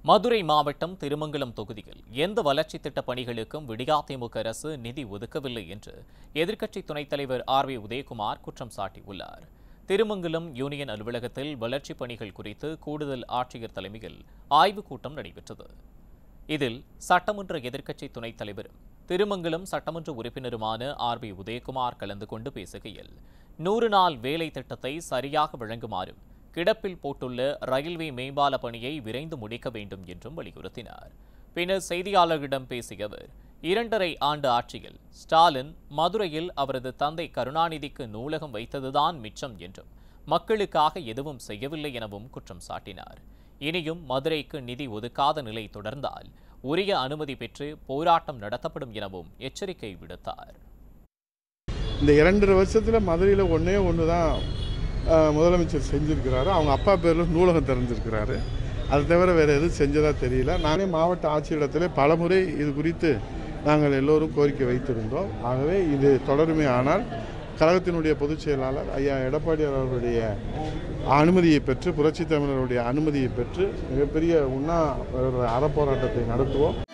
மதுரை மாவட்டம் திருமங்கலம் தொகுதியில் எந்த வளர்ச்சி திட்ட பணிகளுக்கும் விடியாதிமுக அரசு நிதி ஒதுக்கவில்லை என்று எதிர்க்கட்சி துணைத் தலைவர் ஆர் வி உதயகுமார் குற்றம் சாட்டியுள்ளார் திருமங்கலம் யூனியன் அலுவலகத்தில் வளர்ச்சிப் பணிகள் குறித்து கூடுதல் ஆட்சியர் தலைமையில் ஆய்வுக் கூட்டம் நடைபெற்றது இதில் சட்டமன்ற எதிர்க்கட்சி துணைத் தலைவரும் திருமங்கலம் சட்டமன்ற உறுப்பினருமான ஆர் பி உதயகுமார் கலந்து கொண்டு பேசுகையில் நூறு நாள் வேலை திட்டத்தை சரியாக வழங்குமாறும் கிடப்பில் போட்டுள்ள ரயில்வே மேம்பால பணியை விரைந்து முடிக்க வேண்டும் என்றும் வலியுறுத்தினார் பின்னர் செய்தியாளர்களிடம் பேசிய அவர் இரண்டரை ஆண்டு ஆட்சியில் ஸ்டாலின் மதுரையில் அவரது தந்தை கருணாநிதிக்கு நூலகம் வைத்ததுதான் மிச்சம் என்றும் மக்களுக்காக எதுவும் செய்யவில்லை எனவும் குற்றம் சாட்டினார் இனியும் மதுரைக்கு நிதி ஒதுக்காத நிலை தொடர்ந்தால் உரிய அனுமதி பெற்று போராட்டம் நடத்தப்படும் எனவும் எச்சரிக்கை விடுத்தார் இந்த இரண்டரை வருஷத்தில் மதுரையில் ஒன்றே ஒன்று தான் அஹ், முதலமைச்சர் செஞ்சுருக்கிறாரு அவங்க அப்பா பேரில் நூலகம் திறந்திருக்கிறாரு அது தவிர வேறு எதுவும் செஞ்சதா தெரியல நானே மாவட்ட ஆட்சியிடத்தில் பலமுறை இது குறித்து நாங்கள் எல்லோரும் கோரிக்கை வைத்திருந்தோம் ஆகவே இது தொடருமே ஆனால் கழகத்தினுடைய பொதுச் செயலாளர் ஐயா எடப்பாடியார் அவர்களுடைய அனுமதியை பெற்று புரட்சித் தமிழருடைய அனுமதியை பெற்று மிகப்பெரிய உண்ணா அறப்போராட்டத்தை நடத்துவோம்